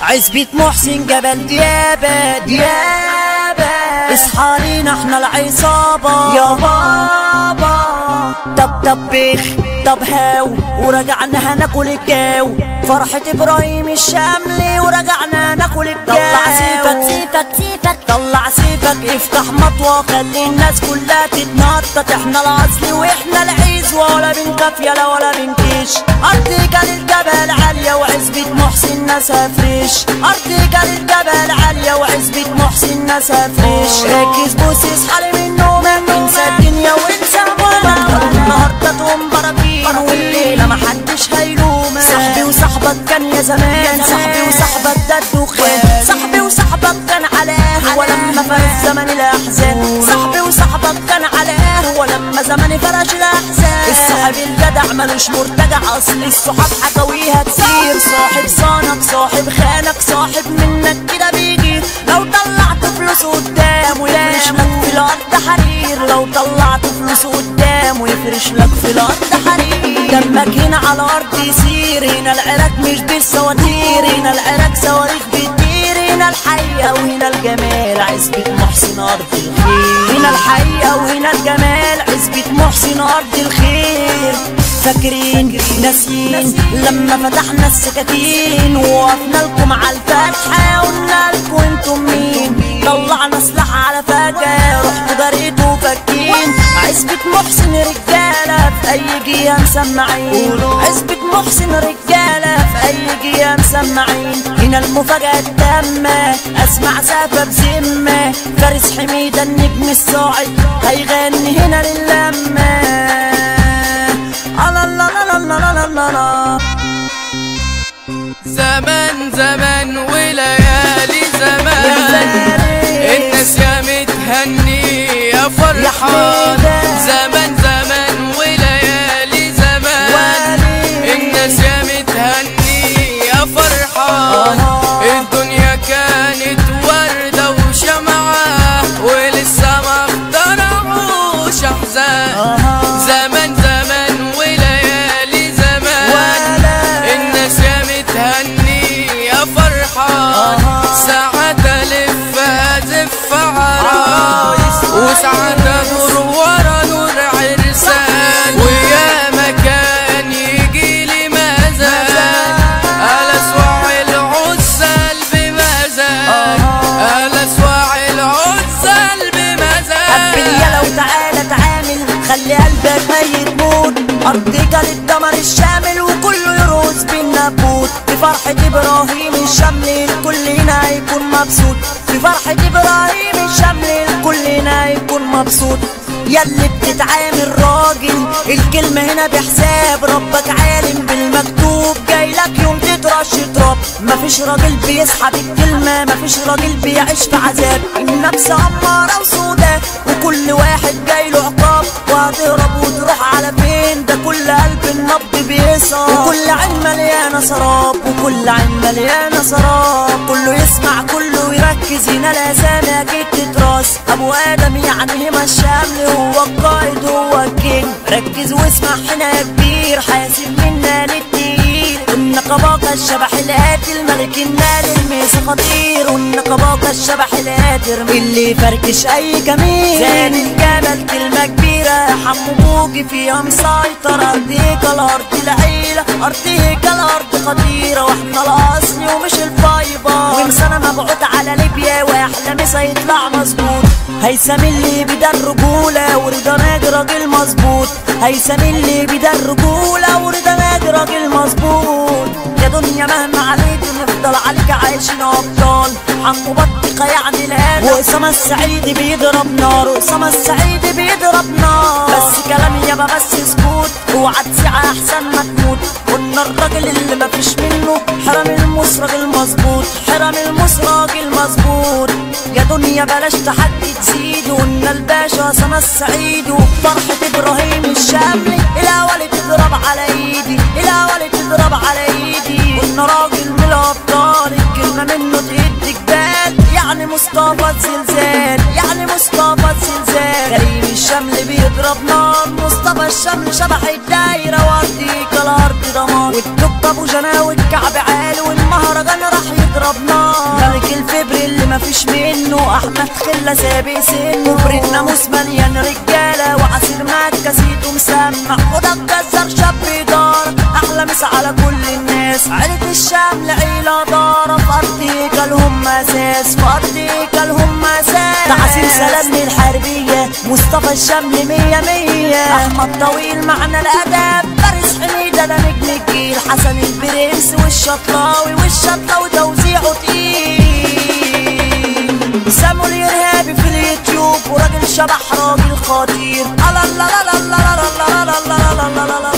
عزبة محسن جبل ديابة ديابة اصحى لينا احنا العصابة يا بابا طب طب بيخ طب هاو ورجعنا هناكل الجو فرحة ابراهيم الشاملي ورجعنا ناكل الجو طلع سيفك سيفك سيفك طلع سيفك افتح مطوة خلي الناس كلها تتنطط احنا الاصل واحنا العيز ولا بنكف يلا ولا بنكش ارض كان الجبل عالية وعزبة محسن ناسها فريش ارض كان الجبل عالية وعزبة محسن ناسها فريش ركز بوس اصحى من نومك انسى الدنيا وانسى همومك النهارده تقوم براكين والليلة محدش هيلومك صاحبي وصاحبك كان يا زمان صاحبي وصاحبك ده الدخان صاحبي وصاحبك كان على قهوة لما فرش زمن الاحزان صاحبي وصاحبك كان على قهوة لما زمن فرش الاحزان الصاحب الجدع ملوش مرتجع اصل الصحاب حكاويها كتير صاحب صانك صاحب خانك صاحب منك كده بيجي لو طلعت فلوس قدامه يفرش لك في الارض حرير لو طلعت فلوس قدامه يفرش لك في الارض حرير دمك هنا على الارض يسير هنا العراق مش بالسواتير هنا العراق صواريخ بتطير هنا الحقيقة وهنا الجمال عزبة محسن أرض الخير هنا الحقيقة وهنا الجمال عزبة محسن أرض الخير فاكرين ناسيين لما فتحنا السكاكين ووقفنا لكم على الفتحة قلنا لكم انتم مين طلعنا سلاح على فجأة رحتوا جريتوا فاكين عزبة محسن رجالة في أي جهة مسمعين عزبة محسن رجالة في أي جهة مسمعين هنا المفاجأة التامة أسمع سافة بذمة فارس حميدة النجم الصاعد هيغني هنا للمة الله الله الله الله الله الله زمان زمان وليالي زمان الناس يا متهني يا فرحان زمان زمان وليالي زمان الناس يا متهني يا فرحان الدنيا كانت وردة وشمعة ولسه ما اخترعوش أحزان زمان زمان وليالي زمان الناس يا متهني يا فرحان ساعات الف ازف عرايس وساعات ادور ورا نور عرسان ويا مكان يجي لي مزاج على سواع العسل بمزاج على سواع العسل قبل بمزاج يلا وتعالى تعامل خلي قلبك ميت موت أرضك للدمر الشامل وكله يرقص بالنبوت في فرحة إبراهيم الشامل الكل هنا هيكون مبسوط في فرحة إبراهيم الشامل الكل هنا هيكون مبسوط ياللي بتتعامل راجل الكلمة هنا بحساب ربك عالم بالمكتوب جاي لك يوم تترش تراب مفيش راجل بيسحب الكلمة مفيش راجل بيعيش في عذاب النفس أمارة وسودة وكل واحد جاي له عقاب وهتهرب وتروح على فين ده كل قلب النبض بيصاب وكل عين مليانة سراب وكل عين مليانة سراب كله يسمع كله يركز هنا الأسامي أكيد تتراس أبو آدم يعني هما الشامل هو القائد هو الكينج ركز واسمع هنا يا كبير حاسب منا للتقيل والنقباقة الشبح القاتل ملك النار الميس خطير والنقباقة الشبح القاتل اللي فركش أي جميل زاد الجبل كلمة كبيرة حمو بوجي فيها مسيطر أرضيك الأرض العيلة أرضيك الأرض خطيرة وإحنا الأصل ومش الفايبر ومسانة مبعوث على ليبيا وأحلى مسا يطلع مظبوط هيثم اللي بدا الرجولة ورضا ناجي راجل مظبوط هيثم اللي بدا الرجولة ورضا ناجي راجل مظبوط يا دنيا مهما عليك نفضل عليك عايشين أبطال حمو بطيقة يعني الآن وأسامة السعيد بيضرب نار أسامة السعيد بيضرب نار بس كلامي يابا بس سكوت اوعى تسيع أحسن ما تموت قلنا الراجل اللي مفيش منه حرام الموس راجل مظبوط حرام الموس راجل مظبوط يا دنيا بلاش تحدي تزيد قلنا الباشا أسامة السعيد وفرحة إبراهيم الشاملي الأول تضرب على إيدي الأول تضرب على إيدي قلنا راجل من الأبطال الكلمة منه تهد جبال يعني مصطفى الزلزال يعني مصطفى الزلزال كريم الشمل بيضرب نار مصطفى الشمل شبح الدايرة وارضيك الأرض دمار والدب أبو جناوي الكعب عالي والمهرجان راح يضرب ضربناه ملك الفبر اللي مفيش منه احمد خله سابق سنه بريد ناموس مليان رجاله وعصير مكه سيته مسمع وده الجزار شاب دار احلى مسا على كل الناس عيلة الشام لعيلة دارة في ارض هيكلهم اساس في ارض هيكلهم اساس تعسيم سلام للحربية مصطفى الشمل مية مية احمد طويل معنى الاداب فارس حميدة ده نجم الجيل حسن البرنس والشطلاوي والشطلاوي توزيعه تقيل سامو الارهابي في اليوتيوب وراجل شبح راجل خطير الله الله الله الله الله الله الله الله الله الله